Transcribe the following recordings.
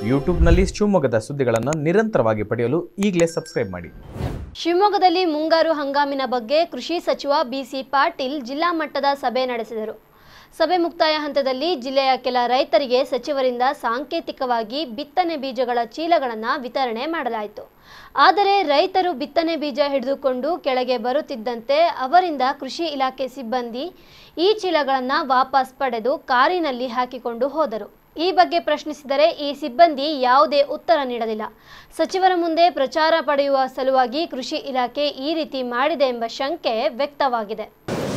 ಯೂಟ್ಯೂಬ್ನಲ್ಲಿ ಶಿವಮೊಗ್ಗದ ಸುದ್ದಿಗಳನ್ನು ನಿರಂತರವಾಗಿ ಪಡೆಯಲು ಈಗಲೇ ಸಬ್ಸ್ಕ್ರೈಬ್ ಮಾಡಿ ಶಿವಮೊಗ್ಗದಲ್ಲಿ ಮುಂಗಾರು ಹಂಗಾಮಿನ ಬಗ್ಗೆ ಕೃಷಿ ಸಚಿವ ಬಿಸಿ ಪಾಟೀಲ್ ಜಿಲ್ಲಾ ಮಟ್ಟದ ಸಭೆ ನಡೆಸಿದರು ಸಭೆ ಮುಕ್ತಾಯ ಹಂತದಲ್ಲಿ ಜಿಲ್ಲೆಯ ಕೆಲ ರೈತರಿಗೆ ಸಚಿವರಿಂದ ಸಾಂಕೇತಿಕವಾಗಿ ಬಿತ್ತನೆ ಬೀಜಗಳ ಚೀಲಗಳನ್ನು ವಿತರಣೆ ಮಾಡಲಾಯಿತು ಆದರೆ ರೈತರು ಬಿತ್ತನೆ ಬೀಜ ಹಿಡಿದುಕೊಂಡು ಕೆಳಗೆ ಬರುತ್ತಿದ್ದಂತೆ ಅವರಿಂದ ಕೃಷಿ ಇಲಾಖೆ ಸಿಬ್ಬಂದಿ ಈ ಚೀಲಗಳನ್ನು ವಾಪಸ್ ಪಡೆದು ಕಾರಿನಲ್ಲಿ ಹಾಕಿಕೊಂಡು ಹೋದರು ಈ ಬಗ್ಗೆ ಪ್ರಶ್ನಿಸಿದರೆ ಈ ಸಿಬ್ಬಂದಿ ಯಾವುದೇ ಉತ್ತರ ನೀಡಲಿಲ್ಲ ಸಚಿವರ ಮುಂದೆ ಪ್ರಚಾರ ಪಡೆಯುವ ಸಲುವಾಗಿ ಕೃಷಿ ಇಲಾಖೆ ಈ ರೀತಿ ಮಾಡಿದೆ ಎಂಬ ಶಂಕೆ ವ್ಯಕ್ತವಾಗಿದೆ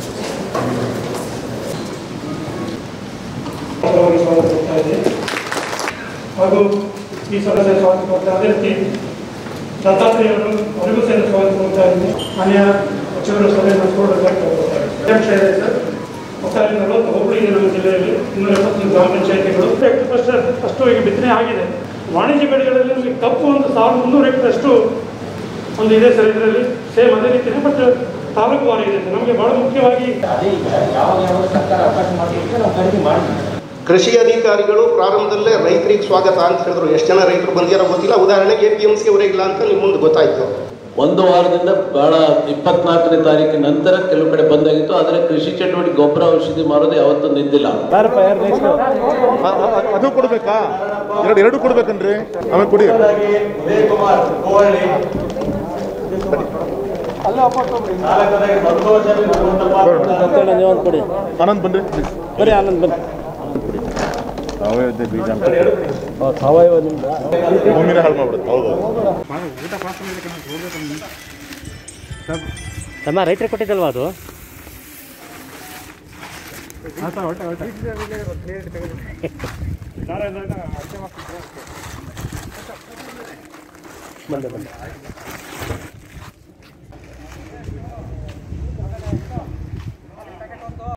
ಪರವಾಗಿ ಸ್ವಾಗತ ಕೊಡ್ತಾ ಇದ್ದೀನಿ ಹಾಗೂ ಈ ಸಭೆಗೆ ಸ್ವಾಗತ ಕೊಡ್ತಾ ಅದೇ ರೀತಿ ದತ್ತಾತ್ರೇಯವರು ಅವರಿಗೂ ಸಹ ಸ್ವಾಗತ ಕೊಡ್ತಾ ಇದ್ದೀನಿ ಮಾನ್ಯ ಸಚಿವರು ಸಭೆ ನಡೆಸ್ಕೊಳ್ಬೇಕಾಗಿ ಕೇಳ್ಕೊಳ್ತಾ ಇದ್ದೀನಿ. ಅಧ್ಯಕ್ಷ ಇದೆ ಸರ್ ಒಟ್ಟಾರೆ ನಲವತ್ತು ಹೋಬಳಿ ಇದೆ ನಮ್ಮ ಜಿಲ್ಲೆಯಲ್ಲಿ ಇನ್ನೂರ ಎಪ್ಪತ್ತೊಂದು ಗ್ರಾಮ ಪಂಚಾಯತಿಗಳು ಹೆಕ್ಟರ್ ಫಸ್ಟ್ ಅಷ್ಟು ಈಗ ಬಿತ್ತನೆ ಆಗಿದೆ ವಾಣಿಜ್ಯ ಬೆಳೆಗಳಲ್ಲಿ ನಮಗೆ ಕಪ್ಪು ಒಂದು ಸಾವಿರದ ಮುನ್ನೂರು ಹೆಕ್ಟರ್ ಅಷ್ಟು ಒಂದು ಇದೆ ಸರ್ ಇದರಲ್ಲಿ ಸೇಮ್ ಅದೇ ರೀತಿನೇ ಬಟ್ ತಾಲೂಕು ವಾರಿ ಇದೆ ಸರ್ ನಮಗೆ ಬಹಳ ಮುಖ್ಯವಾಗಿ ಅದೇ ಈಗ ಯಾವಾಗ ಯಾವಾಗ ಸರ್ಕಾರ ಅವಕಾಶ ಮಾಡಲಿಕ್ಕೆ ನಾವು ಖರೀದಿ ಮಾಡ್ತೀವಿ ಕೃಷಿ ಅಧಿಕಾರಿಗಳು ಪ್ರಾರಂಭದಲ್ಲೇ ರೈತರಿಗೆ ಸ್ವಾಗತ ಅಂತ ಹೇಳಿದ್ರು ಎಷ್ಟು ಜನ ರೈತರು ಬಂದಿರೋ ಗೊತ್ತಿಲ್ಲ ಉದಾಹರಣೆಗೆ ಎ ಪಿ ಎಂ ಸಿ ಅವರಿಗಿಲ್ಲ ಅಂತ ನಿಮ್ಮ ಮುಂದೆ ಗೊತ್ತಾಯ್ತು ಒಂದು ವಾರದಿಂದ ಬಹಳ ಇಪ್ಪತ್ನಾಲ್ಕನೇ ತಾರೀಕಿನ ನಂತರ ಕೆಲವು ಕಡೆ ಬಂದಾಗಿತ್ತು ಆದರೆ ಕೃಷಿ ಚಟುವಟಿಕೆ ಗೊಬ್ಬರ ಔಷಧಿ ಮಾರೋದು ಯಾವತ್ತೂ ನಿಂತಿಲ್ಲ ಅದು ಕೊಡ್ಬೇಕಾ ಎರಡು ಎರಡು ಕೊಡ್ಬೇಕನ್ರಿ ಆಮೇಲೆ ಕೊಡಿ ಉದಯ್ ಕುಮಾರ್ ಕೋವಳ್ಳಿ ನಾಲ್ಕನೇದಾಗಿ ಸಂತೋಷ ಆನಂದ್ ಬನ್ರಿ ಬರೀ ಆನಂದ್ ಬನ್ನಿ ಸಾವಯವ ಬೀಜ ಅಂತ ಭೂಮಿನ ಹಾಳು ಮಾಡ್ಬಿಡುತ್ತೆ ಹೌದು ತಮ್ಮ ರೈತರಿಗೆ ಕೊಟ್ಟಿದ್ದಲ್ವಾ ಅದು ಬಂದೆ ಬಂದೆ